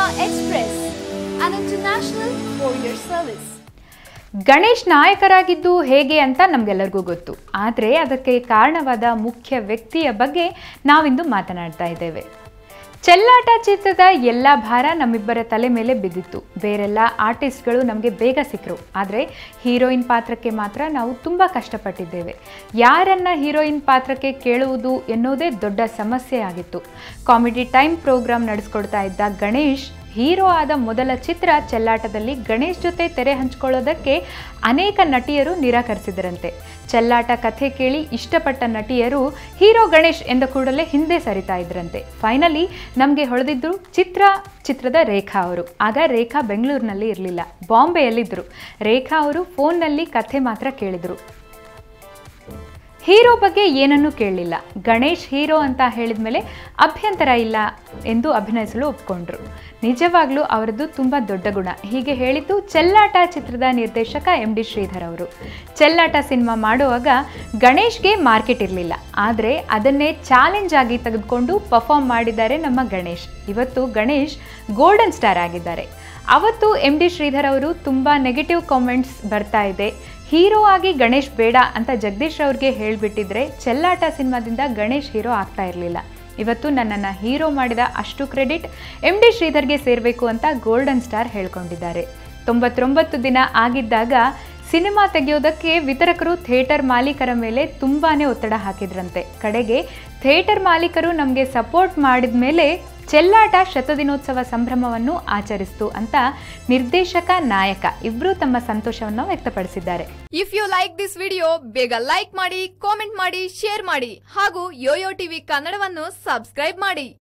Express, an international courier service. Ganesh ನಾಯಕರಾಗಿದ್ದು ಹೇಗೆ ಅಂತ ನಮಗೆಲ್ಲರಿಗೂ ಗೊತ್ತು ಆದರೆ ಅದಕ್ಕೆ ಕಾರಣವಾದ ಮುಖ್ಯ ವ್ಯಕ್ತಿಯ ಬಗ್ಗೆ ನಾವಿಂದು ಮಾತನಾಡ್ತಾ ಇದ್ದೇವೆ ಚೆಲ್ಲಾಟ ಚಿತ್ರದ ಎಲ್ಲ ಭಾರ ನಮ್ಮಿಬ್ಬರ ತಲೆ ಮೇಲೆ ಬಿದ್ದಿತ್ತು ಬೇರೆಲ್ಲ ಆರ್ಟಿಸ್ಟ್ಗಳು ನಮಗೆ ಬೇಗ ಸಿಕ್ಕರು ಆದರೆ ಹೀರೋಯಿನ್ ಪಾತ್ರಕ್ಕೆ ಮಾತ್ರ ನಾವು ತುಂಬ ಕಷ್ಟಪಟ್ಟಿದ್ದೇವೆ ಯಾರನ್ನ ಹೀರೋಯಿನ್ ಪಾತ್ರಕ್ಕೆ ಕೇಳುವುದು ಎನ್ನುವುದೇ ದೊಡ್ಡ ಸಮಸ್ಯೆ ಆಗಿತ್ತು ಕಾಮಿಡಿ ಟೈಮ್ ಪ್ರೋಗ್ರಾಮ್ ನಡೆಸ್ಕೊಡ್ತಾ ಇದ್ದ ಗಣೇಶ್ ಹೀರೋ ಆದ ಮೊದಲ ಚಿತ್ರ ಚೆಲ್ಲಾಟದಲ್ಲಿ ಗಣೇಶ್ ಜೊತೆ ತೆರೆ ಹಂಚಿಕೊಳ್ಳೋದಕ್ಕೆ ಅನೇಕ ನಟಿಯರು ನಿರಾಕರಿಸಿದರಂತೆ ಚೆಲ್ಲಾಟ ಕಥೆ ಕೇಳಿ ಇಷ್ಟಪಟ್ಟ ನಟಿಯರು ಹೀರೋ ಗಣೇಶ್ ಎಂದ ಕೂಡಲೇ ಹಿಂದೆ ಸರಿತಾ ಇದ್ರಂತೆ ಫೈನಲಿ ನಮಗೆ ಹೊಳೆದಿದ್ದು ಚಿತ್ರ ಚಿತ್ರದ ರೇಖಾ ಅವರು ಆಗ ರೇಖಾ ಬೆಂಗಳೂರಿನಲ್ಲಿ ಇರಲಿಲ್ಲ ಬಾಂಬೆಯಲ್ಲಿದ್ದರು ರೇಖಾ ಅವರು ಫೋನ್ನಲ್ಲಿ ಕಥೆ ಮಾತ್ರ ಕೇಳಿದರು ಹೀರೋ ಬಗ್ಗೆ ಏನನ್ನೂ ಕೇಳಲಿಲ್ಲ ಗಣೇಶ್ ಹೀರೋ ಅಂತ ಹೇಳಿದ ಮೇಲೆ ಅಭ್ಯಂತರ ಇಲ್ಲ ಎಂದು ಅಭಿನಯಿಸಲು ಒಪ್ಕೊಂಡ್ರು ನಿಜವಾಗ್ಲೂ ಅವರದ್ದು ತುಂಬ ದೊಡ್ಡ ಗುಣ ಹೀಗೆ ಹೇಳಿದ್ದು ಚೆಲ್ಲಾಟ ಚಿತ್ರದ ನಿರ್ದೇಶಕ ಎಂ ಡಿ ಶ್ರೀಧರ್ ಅವರು ಚೆಲ್ಲಾಟ ಸಿನಿಮಾ ಮಾಡುವಾಗ ಗಣೇಶ್ಗೆ ಮಾರ್ಕೆಟ್ ಇರಲಿಲ್ಲ ಆದರೆ ಅದನ್ನೇ ಚಾಲೆಂಜ್ ಆಗಿ ತೆಗೆದುಕೊಂಡು ಪರ್ಫಾರ್ಮ್ ಮಾಡಿದ್ದಾರೆ ನಮ್ಮ ಗಣೇಶ್ ಇವತ್ತು ಗಣೇಶ್ ಗೋಲ್ಡನ್ ಸ್ಟಾರ್ ಆಗಿದ್ದಾರೆ ಅವತ್ತು ಎಂ ಡಿ ಶ್ರೀಧರ್ ಅವರು ತುಂಬ ನೆಗೆಟಿವ್ ಕಾಮೆಂಟ್ಸ್ ಬರ್ತಾ ಇದೆ ಹೀರೋ ಆಗಿ ಗಣೇಶ್ ಬೇಡ ಅಂತ ಜಗದೀಶ್ ಅವ್ರಿಗೆ ಹೇಳಿಬಿಟ್ಟಿದ್ರೆ ಚೆಲ್ಲಾಟ ಸಿನಿಮಾದಿಂದ ಗಣೇಶ್ ಹೀರೋ ಆಗ್ತಾ ಇರಲಿಲ್ಲ ಇವತ್ತು ನನ್ನನ್ನು ಹೀರೋ ಮಾಡಿದ ಅಷ್ಟು ಕ್ರೆಡಿಟ್ ಎಂ ಡಿ ಶ್ರೀಧರ್ಗೆ ಸೇರಬೇಕು ಅಂತ ಗೋಲ್ಡನ್ ಸ್ಟಾರ್ ಹೇಳ್ಕೊಂಡಿದ್ದಾರೆ ತೊಂಬತ್ತೊಂಬತ್ತು ದಿನ ಆಗಿದ್ದಾಗ ಸಿನಿಮಾ ತೆಗೆಯೋದಕ್ಕೆ ವಿತರಕರು ಥಿಯೇಟರ್ ಮಾಲೀಕರ ಮೇಲೆ ತುಂಬಾ ಒತ್ತಡ ಹಾಕಿದ್ರಂತೆ ಕಡೆಗೆ ಥಿಯೇಟರ್ ಮಾಲೀಕರು ನಮಗೆ ಸಪೋರ್ಟ್ ಮಾಡಿದ ಮೇಲೆ ಚೆಲ್ಲಾಟ ಶತದಿನೋತ್ಸವ ಸಂಭ್ರಮವನ್ನು ಆಚರಿಸಿತು ಅಂತ ನಿರ್ದೇಶಕ ನಾಯಕ ಇಬ್ಬರೂ ತಮ್ಮ ಸಂತೋಷವನ್ನು ವ್ಯಕ್ತಪಡಿಸಿದ್ದಾರೆ if you like this video ಬೇಗ ಲೈಕ್ ಮಾಡಿ ಕಾಮೆಂಟ್ ಮಾಡಿ ಶೇರ್ ಮಾಡಿ ಹಾಗೂ ಯೋಯೋ ಟಿವಿ ಕನ್ನಡವನ್ನು ಸಬ್ಸ್ಕ್ರೈಬ್ ಮಾಡಿ